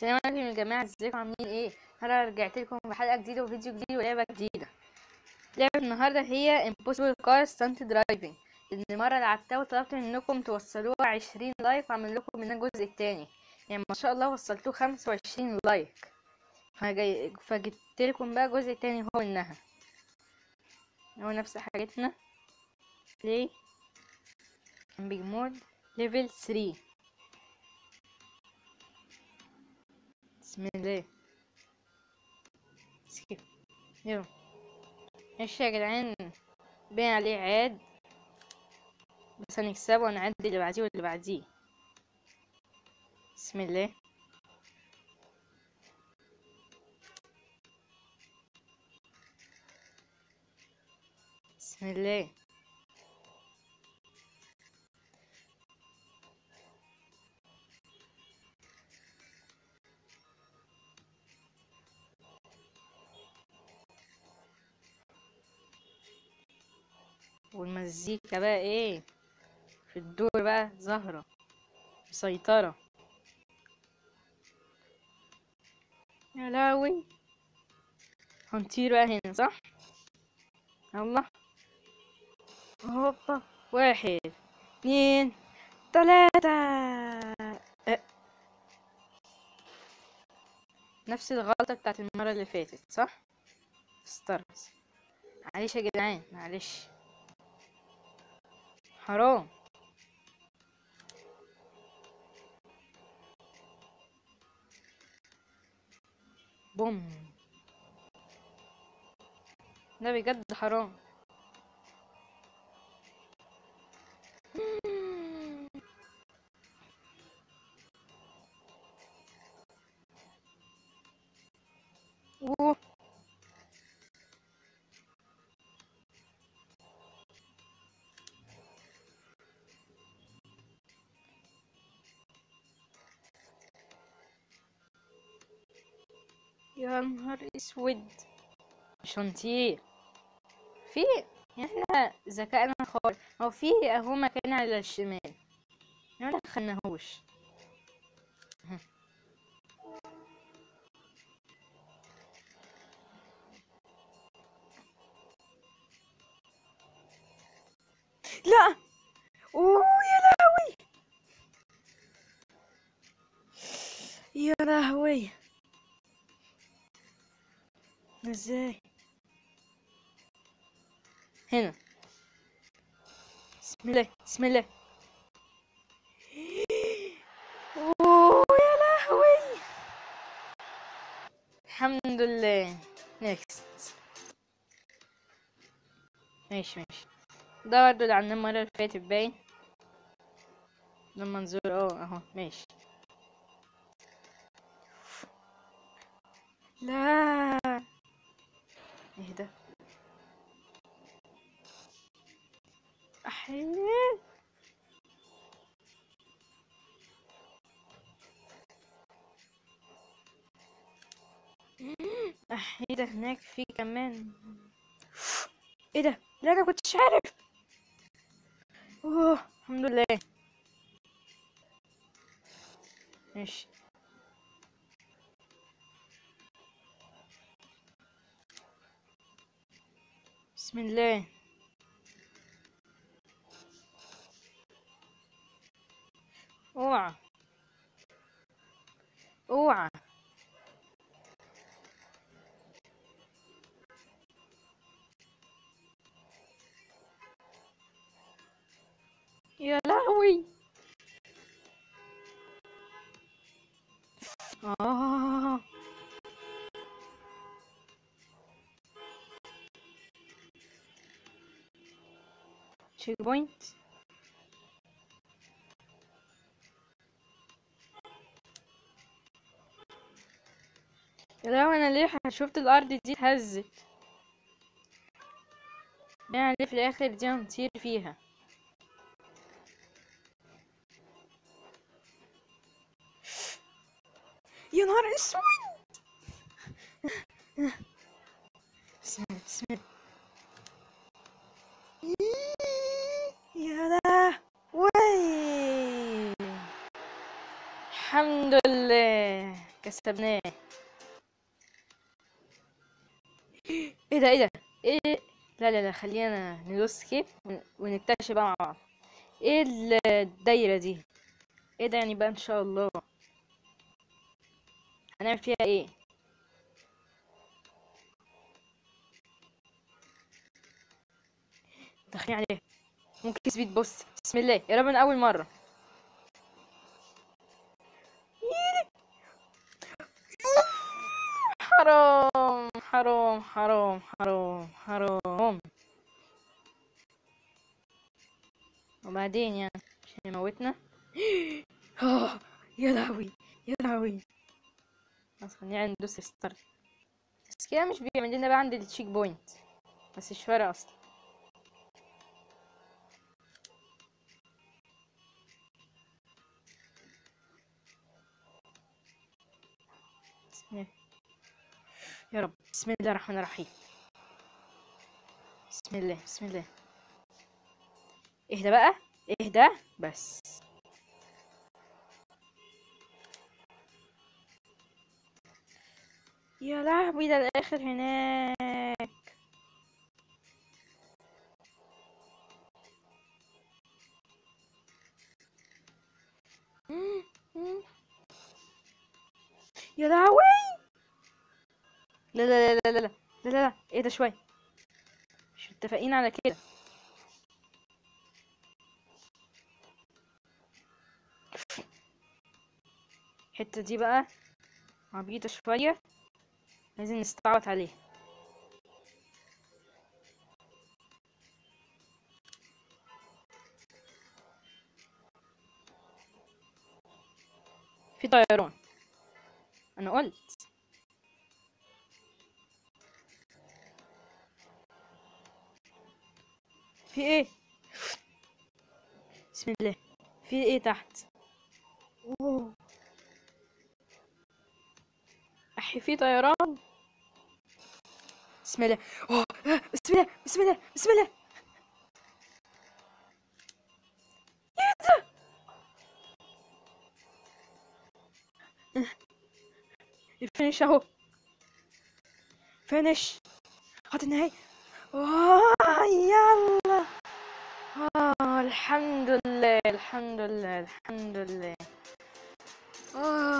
السلام عليكم يا جماعة ازيكم عاملين ايه انا رجعت لكم بحلقة جديدة وفيديو جديد ولعبة جديدة لعبة النهاردة هي Impossible Car Stunt Driving اللي مرة لعبتها وطلبت منكم توصلوها عشرين لايك واعمل لكم منها الجزء التاني يعني ما شاء الله وصلتوه خمسة وعشرين لايك فجاي فجبت لكم بقى الجزء التاني هو منها هو نفس حاجتنا بلاي بيج مود ليفل 3 بسم الله سكيب يلا ماشي يا جدعان باين عليه عاد بس هنكسبه ونعدي اللي بعديه واللي بعديه بسم الله بسم الله والمزيكا بقى ايه في الدور بقى زهرة مسيطرة يا لهوي هنطير بقى هنا صح يلا هوبا واحد اتنين تلاتة أه. نفس الغلطة بتاعت المرة اللي فاتت صح استرس معلش يا جدعان معلش حرام بوم ده بجد حرام اوه يا نهار اسود مش هنطير في احنا ذكائنا خارق هو في اهو مكان على الشمال ما دخلناهوش لا اوه يا لهوي يا لهوي ازاي هنا بسم الله بسم الله اوه يا لهوي الحمد لله نيكست ماشي ماشي ده برضه اللي عندنا المرة اللي فاتت باين لما نزور اه اهو ماشي لا ايه ده احيي احيي ده هناك في كمان ايه ده لا انا كنتش عارف اوه الحمد لله ماشي بسم الله اوعى اوعى يا لهوي آه تشيك بوينت يا لهوي انا ليه شفت الارض دي اتهزت يعني ليه في الاخر دي هنطير فيها يا نهار اسود بسم الله بسم الله يا لهوي الحمد لله كسبت كسبناه ايه ده ايه ده ايه لا لا لا خلينا ندوس سكيب ونكتشف بقى مع بعض ايه ال- الدايرة دي ايه ده يعني بقى ان شاء الله هنعمل فيها ايه داخلين عليه ممكن سبيد بص بسم الله يا رب من اول مرة حرام حرام حرام حرام حرام وبعدين يعني عشان يموتنا آه، يا لهوي يا لهوي خلاص خلينا ندوس ستارت بس كده مش بيعمل لنا بقى عند التشيك بوينت بس مش فارقة اصلا بسم الله يا رب بسم الله الرحمن الرحيم بسم الله بسم الله اهدى بقى اهدى بس يا لهوي ده الاخر هناك مم، مم. يا لهوي لا لا لا لا لا لا لا لا ايه ده شوية مش متفقين على كده الحتة دي بقى عبيطة شوية لازم نستعوت عليه في طيران انا قلت في ايه بسم الله في ايه تحت أوه. احي في طيران بسم الله أوه. آه، بسم الله بسم الله بسم الله ايه ده آه. الفينش اهو فينش خط النهاية آه يلا آه الحمد لله الحمد لله الحمد لله آه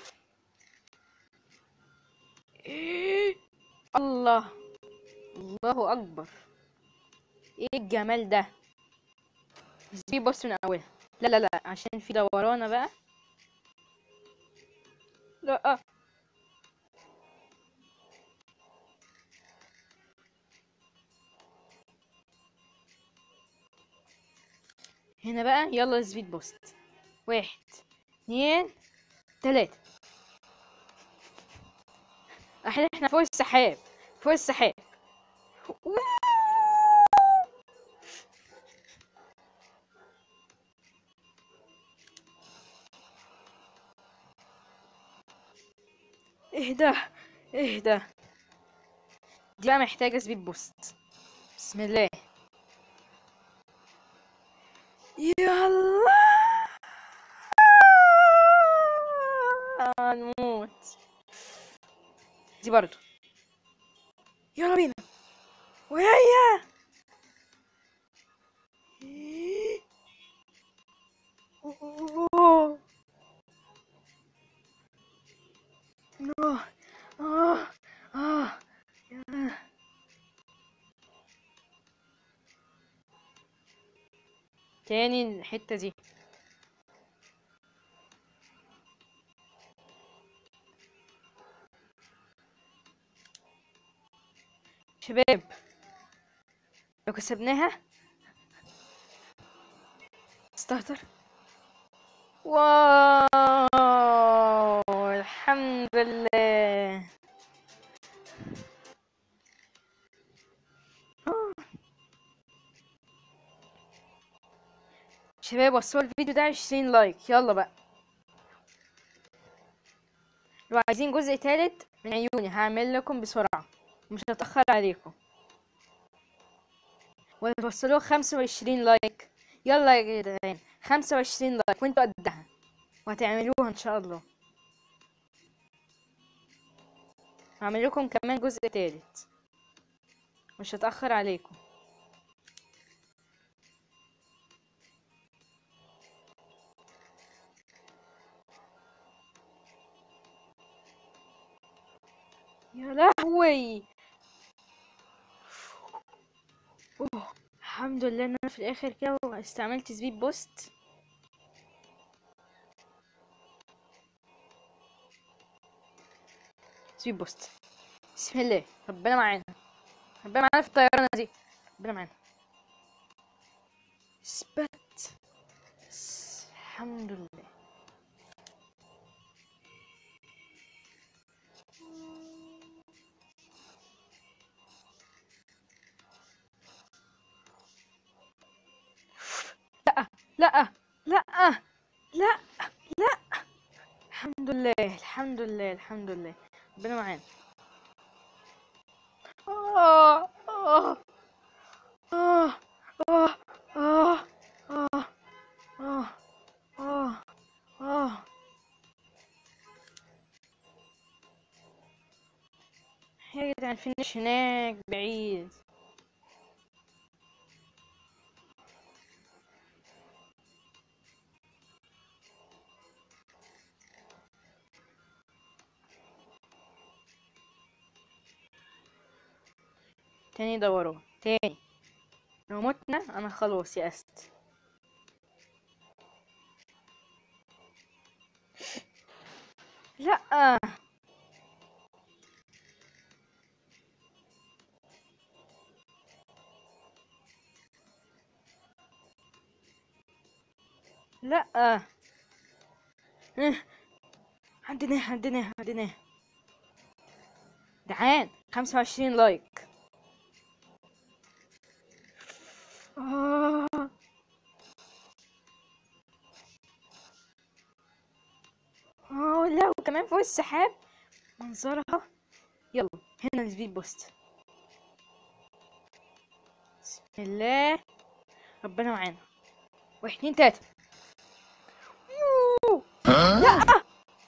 إيه الله الله أكبر إيه الجمال ده دي بص من أولها لا لا لا عشان في دورانة بقى لا هنا بقى يلا سبيد بوست واحد اتنين تلاتة احنا احنا فوق السحاب فوق السحاب اهدى اهدى دي بقى محتاجة سبيد بوست بسم الله يلا هنموت دي برضو يلا بينا وهي أوه. آه آه آه يا. تاني الحتة دي شباب لو كسبناها ستارتر واو الحمد لله آه. شباب وصلوا الفيديو ده عشرين لايك يلا بقى لو عايزين جزء تالت من عيوني هعمل لكم بسرعة مش هتأخر عليكم وتوصلوا خمسة وعشرين لايك يلا يا جدعان خمسة وعشرين لايك وانتوا قدها وهتعملوها ان شاء الله هعمل لكم كمان جزء تالت مش هتأخر عليكم يا لهوي أوه. الحمد لله ان انا في الاخر كده استعملت سبيد بوست سبيد بوست بسم الله ربنا معانا ربنا معانا في الطيارة دي ربنا معانا اثبت س- الحمد لله لا لا لا لا لا الحمد لله الحمد لله الحمد لله ربنا معانا آه آه آه آه آه آه آه آه آه يا جدعان الفينش هناك بعيد تاني دوروا تاني لو متنا انا خلاص يأست لا لا إيه. عندنا عندنا عندنا دعان خمسة وعشرين لايك آه. اه لا وكمان فوق السحاب منظرها يلا هنا السبيد بوست بسم الله ربنا معانا واحد اتنين تلاتة يوه. لا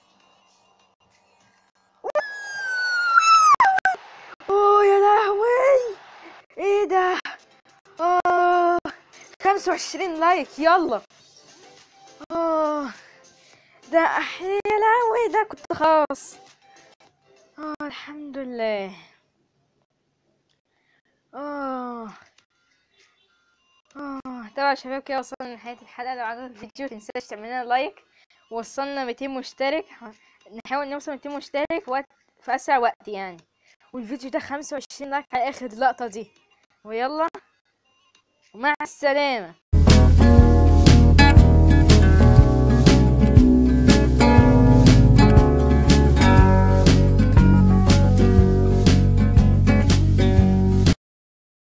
اوه يا لهوي ايه ده اه خمسة وعشرين لايك يلا اه ده أح- يا لهوي ده كنت خلاص اه الحمد لله اه اه طبعا يا شباب كده وصلنا لنهاية الحلقة لو عجبك الفيديو متنساش تعملنا لايك وصلنا 200 مشترك نحاول نوصل 200 مشترك في وقت في أسرع وقت يعني والفيديو ده 25 لايك على آخر اللقطة دي ويلا ومع السلامة